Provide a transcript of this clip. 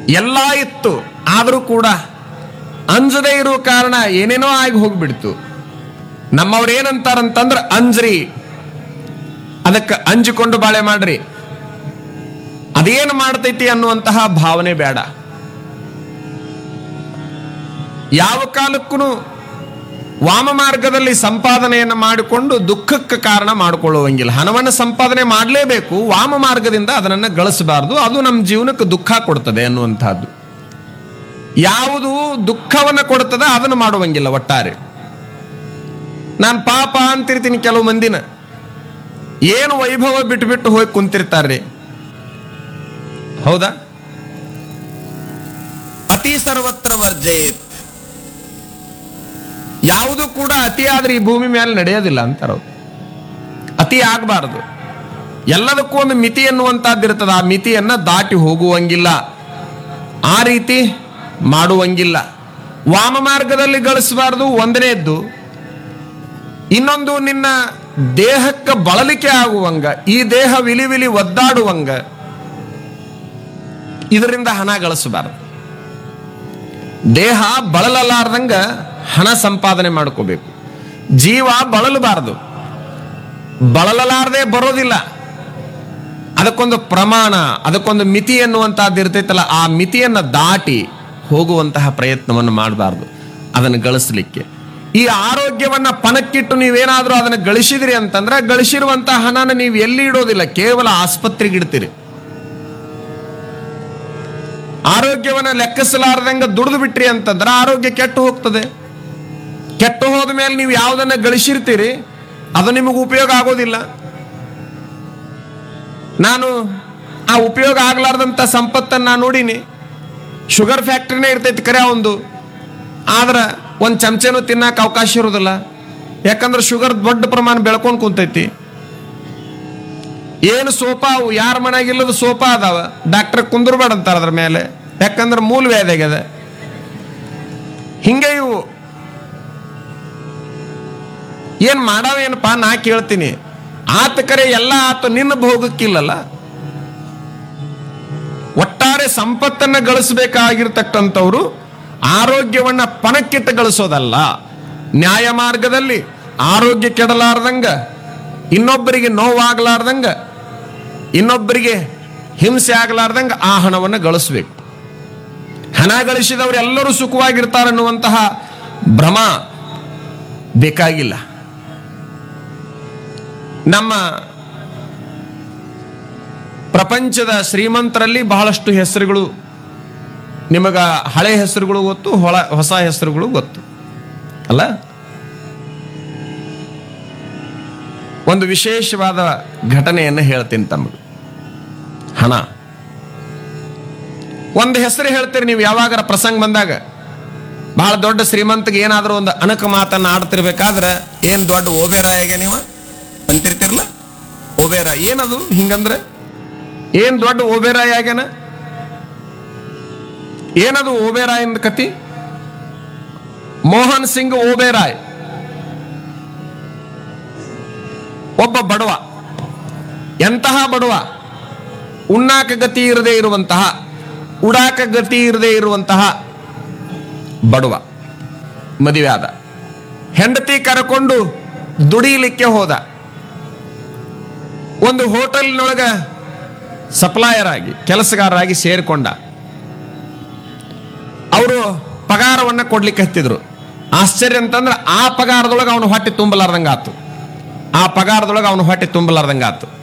ಎಲ್ಲ ಇತ್ತು ಆದರೂ ಕೂಡ ಅಂಜದೇ ಇರೋ ಕಾರಣ ಏನೇನೋ ಆಗಿ ಹೋಗ್ಬಿಡ್ತು ನಮ್ಮವ್ರು ಏನಂತಾರಂತಂದ್ರ ಅಂಜ್ರಿ ಅದಕ್ಕೆ ಅಂಜಿಕೊಂಡು ಬಾಳೆ ಮಾಡ್ರಿ ಅದೇನು ಮಾಡ್ತೈತಿ ಅನ್ನುವಂತಹ ಭಾವನೆ ಬೇಡ ಯಾವ ಕಾಲಕ್ಕೂ ವಾಮ ಮಾರ್ಗದಲ್ಲಿ ಸಂಪಾದನೆಯನ್ನು ಮಾಡಿಕೊಂಡು ದುಃಖಕ್ಕೆ ಕಾರಣ ಮಾಡಿಕೊಳ್ಳುವಂಗಿಲ್ಲ ಹಣವನ್ನು ಸಂಪಾದನೆ ಮಾಡಲೇಬೇಕು ವಾಮ ಮಾರ್ಗದಿಂದ ಅದನ್ನು ಗಳಿಸಬಾರದು ಅದು ನಮ್ಮ ಜೀವನಕ್ಕೆ ದುಃಖ ಕೊಡ್ತದೆ ಅನ್ನುವಂಥದ್ದು ಯಾವುದು ದುಃಖವನ್ನು ಕೊಡ್ತದೆ ಅದನ್ನು ಮಾಡುವಂಗಿಲ್ಲ ಒಟ್ಟಾರೆ ನಾನು ಪಾಪ ಅಂತಿರ್ತೀನಿ ಕೆಲವು ಮಂದಿನ ಏನು ವೈಭವ ಬಿಟ್ಟು ಬಿಟ್ಟು ಹೋಗಿ ಕುಂತಿರ್ತಾರ್ರಿ ಹೌದಾ ಅತಿ ಸರ್ವತ್ರ ವರ್ಜಯೇತ್ ಯಾವುದು ಕೂಡ ಅತಿ ಆದ್ರೆ ಈ ಭೂಮಿ ಮೇಲೆ ನಡೆಯೋದಿಲ್ಲ ಅಂತಾರ ಅವ್ರು. ಅತಿ ಆಗಬಾರದು ಎಲ್ಲದಕ್ಕೂ ಒಂದು ಮಿತಿ ಎನ್ನುವಂತಹದ್ದು ಇರ್ತದೆ ಆ ಮಿತಿಯನ್ನ ದಾಟಿ ಹೋಗುವಂಗಿಲ್ಲ ಆ ರೀತಿ ಮಾಡುವಂಗಿಲ್ಲ ವಾಮ ಮಾರ್ಗದಲ್ಲಿ ಗಳಿಸಬಾರದು ಒಂದನೇದ್ದು ಇನ್ನೊಂದು ನಿನ್ನ ದೇಹಕ್ಕೆ ಬಳಲಿಕೆ ಆಗುವಂಗ ಈ ದೇಹ ವಿಲಿ ವಿಲಿ ಒದ್ದಾಡುವಂಗ ಇದರಿಂದ ಹಣ ಗಳಿಸಬಾರದು ದೇಹ ಬಳಲಲಾರ್ದಂಗ ಹಣ ಸಂಪಾದನೆ ಮಾಡ್ಕೋಬೇಕು ಜೀವ ಬಳಲಬಾರದು ಬಳಲಲಾರದೆ ಬರೋದಿಲ್ಲ ಅದಕ್ಕೊಂದು ಪ್ರಮಾಣ ಅದಕ್ಕೊಂದು ಮಿತಿ ಎನ್ನುವಂತಹದ್ದು ಇರ್ತೈತಲ್ಲ ಆ ಮಿತಿಯನ್ನು ದಾಟಿ ಹೋಗುವಂತಹ ಪ್ರಯತ್ನವನ್ನು ಮಾಡಬಾರ್ದು ಅದನ್ನು ಗಳಿಸ್ಲಿಕ್ಕೆ ಈ ಆರೋಗ್ಯವನ್ನ ಪಣಕ್ಕಿಟ್ಟು ನೀವೇನಾದ್ರೂ ಅದನ್ನು ಗಳಿಸಿದ್ರಿ ಅಂತಂದ್ರೆ ಗಳಿಸಿರುವಂತಹ ಹಣನ ನೀವು ಎಲ್ಲಿ ಇಡೋದಿಲ್ಲ ಕೇವಲ ಆಸ್ಪತ್ರೆಗೆ ಇಡ್ತೀರಿ ಆರೋಗ್ಯವನ್ನ ಲೆಕ್ಕಿಸಲಾರ್ದಂಗ ದುಡಿದು ಬಿಟ್ರಿ ಅಂತಂದ್ರೆ ಆರೋಗ್ಯ ಕೆಟ್ಟು ಹೋಗ್ತದೆ ಕೆಟ್ಟು ಹೋದ ಮೇಲೆ ನೀವು ಯಾವುದನ್ನ ಗಳಿಸಿರ್ತೀರಿ ಅದು ನಿಮಗೆ ಉಪಯೋಗ ಆಗೋದಿಲ್ಲ ನಾನು ಆ ಉಪಯೋಗ ಆಗ್ಲಾರ್ದಂಥ ಸಂಪತ್ತನ್ನು ನಾನು ನೋಡೀನಿ ಶುಗರ್ ಫ್ಯಾಕ್ಟ್ರಿನೇ ಇರ್ತೈತಿ ಕರೆ ಒಂದು ಆದ್ರೆ ಒಂದು ಚಮಚನೂ ತಿನ್ನಕ್ಕೆ ಅವಕಾಶ ಇರೋದಿಲ್ಲ ಯಾಕಂದ್ರೆ ಶುಗರ್ ದೊಡ್ಡ ಪ್ರಮಾಣ ಬೆಳ್ಕೊಂಡು ಕುಂತೈತಿ ಏನು ಸೋಫಾ ಅವು ಯಾರ ಮನೆಯಾಗಿಲ್ಲದ ಸೋಫಾ ಅದಾವ ಡಾಕ್ಟರ್ ಕುಂದ್ರಬೇಡ ಅಂತಾರ ಅದ್ರ ಮೇಲೆ ಯಾಕಂದ್ರೆ ಮೂಲ ವ್ಯಾಧಿ ಆಗ್ಯದ ಹಿಂಗೆ ಇವು ಏನ್ ಮಾಡಾವೇನಪ್ಪ ನಾ ಕೇಳ್ತೀನಿ ಆತ ಕರೆ ಎಲ್ಲ ಆತ ನಿನ್ನ ಭೋಗಕ್ಕಿಲ್ಲಲ್ಲ ಒಟ್ಟಾರೆ ಸಂಪತ್ತನ್ನ ಗಳಿಸಬೇಕಾಗಿರ್ತಕ್ಕಂಥವ್ರು ಆರೋಗ್ಯವನ್ನ ಪಣಕ್ಕಿಟ್ಟು ಗಳಿಸೋದಲ್ಲ ನ್ಯಾಯ ಮಾರ್ಗದಲ್ಲಿ ಆರೋಗ್ಯ ಕೆಡಲಾರ್ದಂಗ ಇನ್ನೊಬ್ಬರಿಗೆ ನೋವಾಗಲಾರ್ದಂಗ ಇನ್ನೊಬ್ಬರಿಗೆ ಹಿಂಸೆ ಆಗಲಾರ್ದಂಗ ಆ ಹಣವನ್ನು ಗಳಿಸ್ಬೇಕು ಹಣ ಗಳಿಸಿದವರು ಎಲ್ಲರೂ ಸುಖವಾಗಿರ್ತಾರನ್ನುವಂತಹ ಭ್ರಮ ಬೇಕಾಗಿಲ್ಲ ನಮ್ಮ ಪ್ರಪಂಚದ ಶ್ರೀಮಂತರಲ್ಲಿ ಬಹಳಷ್ಟು ಹೆಸರುಗಳು ನಿಮಗ ಹಳೆ ಹೆಸರುಗಳು ಗೊತ್ತು ಹೊಳ ಹೊಸ ಹೆಸರುಗಳು ಗೊತ್ತು ಅಲ್ಲ ಒಂದು ವಿಶೇಷವಾದ ಘಟನೆಯನ್ನು ಹೇಳ್ತೀನಿ ತಮಗೆ ಹಣ ಒಂದು ಹೆಸರು ಹೇಳ್ತೀರಿ ನೀವು ಯಾವಾಗಾರ ಪ್ರಸಂಗ ಬಂದಾಗ ಬಹಳ ದೊಡ್ಡ ಶ್ರೀಮಂತಿಗೆ ಏನಾದರೂ ಒಂದು ಅಣಕ ಮಾತನ್ನ ಆಡ್ತಿರ್ಬೇಕಾದ್ರೆ ಏನ್ ದೊಡ್ಡ ಓಬೇರಾಯಾಗೆ ನೀವು ಅಂತಿರ್ತಿರ್ಲ ಓಬೇರ ಏನದು ಹಿಂಗಂದ್ರೆ ಏನ್ ದೊಡ್ಡ ಓಬೇರಾಯ ಆಗ್ಯಾನ ಏನದು ಓಬೇರಾಯ್ ಎಂದ ಕತಿ ಮೋಹನ್ ಸಿಂಗ್ ಓಬೇರಾಯ್ ಒಬ್ಬ ಬಡವ ಎಂತಹ ಬಡವ ಉಣ್ಣಾಕ ಗತಿ ಇರದೇ ಇರುವಂತಹ ಉಡಾಕ ಗತಿ ಇರದೇ ಇರುವಂತಹ ಬಡವ ಮದುವೆ ಆದ ಹೆಂಡತಿ ಕರಕೊಂಡು ದುಡಿಲಿಕ್ಕೆ ಹೋದ ಒಂದು ಹೋಟೆಲ್ನೊಳಗ ಸಪ್ಲಾಯರ್ ಆಗಿ ಕೆಲಸಗಾರರಾಗಿ ಸೇರಿಕೊಂಡ ಅವರು ಪಗಾರವನ್ನ ಕೊಡ್ಲಿಕ್ಕೆ ಹತ್ತಿದ್ರು ಆಶ್ಚರ್ಯ ಅಂತಂದ್ರೆ ಆ ಪಗಾರದೊಳಗೆ ಅವನು ಹೊಟ್ಟೆ ತುಂಬಲಾರ್ದಂಗ ಆತು ಆ ಪಗಾರದೊಳಗೆ ಅವನು ಹೊಟ್ಟೆ ತುಂಬಲಾರ್ದಂಗ ಆತು